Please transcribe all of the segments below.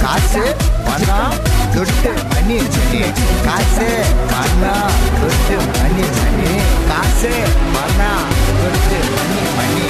காசு பணம் துட்டு மணி மணி காசு பணம் துட்டு மணி மணி காசு பணம் துட்டு மணி மணி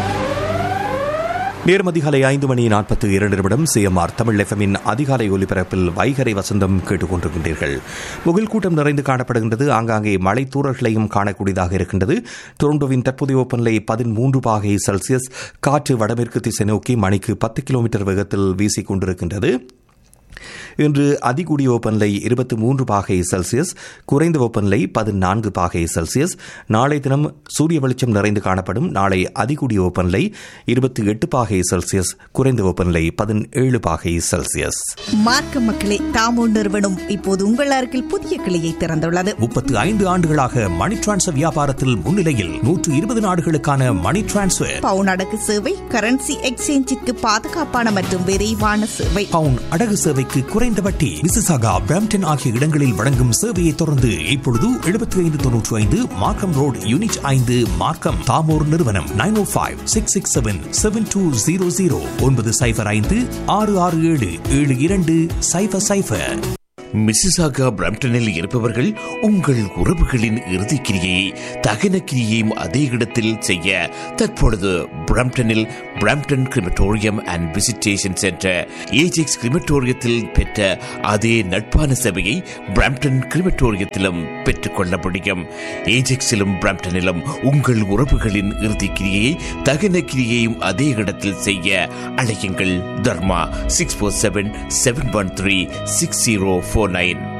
நேரம் அதிகாலை ஐந்து மணி நாற்பத்தி இரண்டு நிமிடம் சிஎம்ஆர் தமிழ் எஃப்எம்மின் அதிகாலை ஒலிபரப்பில் வைகரை வசந்தம் கேட்டுக்கொண்டிருக்கின்றீர்கள் முகில் கூட்டம் நிறைந்து காணப்படுகின்றது ஆங்காங்கே மழை தூறல்களையும் காணக்கூடியதாக இருக்கின்றது டொரண்டோவின் தற்போதைய வெப்பநிலை பதிமூன்று பாகை செல்சியஸ் காற்று வடமேற்கு திசை நோக்கி மணிக்கு பத்து கிலோமீட்டர் வேகத்தில் வீசிக் கொண்டிருக்கின்றது இன்று அதிகூடிய வெப்பநிலை இருபத்தி மூன்று பாகை செல்சியஸ் குறைந்த வெப்பநிலை பதினான்கு பாகை செல்சியஸ் நாளை தினம் சூரிய வெளிச்சம் நிறைந்து காணப்படும் நாளை அதிகூடிய வெப்பநிலை இருபத்தி எட்டு பாகை செல்சியஸ் குறைந்த வெப்பநிலை பதினேழு பாகை செல்சியஸ் மார்க்க மக்களே தாமோ நிறுவனம் இப்போது உங்கள் அருகில் புதிய கிளையை திறந்துள்ளது முப்பத்து ஐந்து ஆண்டுகளாக மணி டிரான்ஸ்ஃபர் வியாபாரத்தில் முன்னிலையில் நூற்று இருபது நாடுகளுக்கான மணி டிரான்ஸ்ஃபர் பவுன் அடகு சேவை கரன்சி எக்ஸ்சேஞ்சிற்கு பாதுகாப்பான மற்றும் விரைவான சேவை பவுன் அடகு சேவைக்கு குறைந்த வட்டி மிசிசாகா பிரம்டன் ஆகிய இடங்களில் வழங்கும் சேவையை தொடர்ந்து இப்பொழுது எழுபத்தி ஐந்து தொன்னூற்றி ஐந்து மார்க்கம் ரோடு யூனிட் ஐந்து மார்க்கம் தாமோர் நிறுவனம் nine o five six six seven seven two zero zero ஒன்பது சைபர் ஐந்து ஆறு ஆறு ஏழு ஏழு இரண்டு சைபர் சைபர் மிசிசாகா பிரம்டனில் இருப்பவர்கள் உங்கள் உறவுகளின் இறுதி கிரியை தகன கிரியையும் அதே இடத்தில் செய்ய தற்பொழுது பிரம்டனில் Brampton crematorium and visitation centre Ajax கிரிமட்டோரியத்தில் பெற்ற அதே நட்பான சேவையை பிரம்டன் கிரிமட்டோரியத்திலும் பெற்றுக்கொள்ள முடியும் ஏஜெக்ஸிலும் பிரம்டனிலும் உங்கள் உறவுகளின் இறுதி கிரியையை தகன கிரியையும் அதே இடத்தில் செய்ய அழையுங்கள் Dharma six four seven seven one three six zero four nine